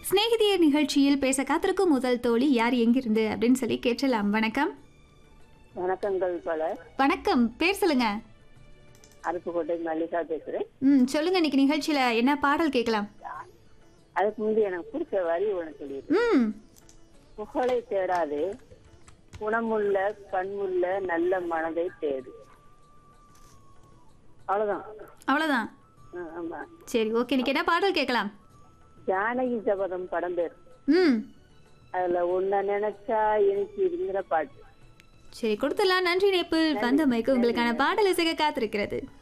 சிநேகிதிய நிகழ்ச்சியில் பேச காத்திருக்கும் முதல் தோழி யார் எங்கிருந்து அப்படின்னு சொல்லி கேட்டலாம் வணக்கம் வணக்கங்கள் பல வணக்கம் பேர் சொல்லுங்க அருப்புக்கோட்டை மல்லிகா பேசுறேன் ம் சொல்லுங்க இன்னைக்கு நிகழ்ச்சியில என்ன பாடல் கேட்கலாம் அதுக்கு முந்தைய எனக்கு பிடிச்ச வரி ஒன்று சொல்லிடு ம் புகழை தேடாதே குணமுள்ள பண்புள்ள நல்ல மனதை தேடு அவ்வளவுதான் அவ்வளோதான் ஆ, ஆமா சரி ஓகே இன்னைக்கு என்ன பாடல் கேட்கலாம் ஜானகி ஜபதம் படம் பேர் ம் அதுல உன்னை நினைச்சா எனக்கு இருக்கிற பாட்டு சரி கொடுத்துடலாம் நன்றி நேப்பு வந்த மைக்கு உங்களுக்கான பாடல் இசைக்க காத்திருக்கிறது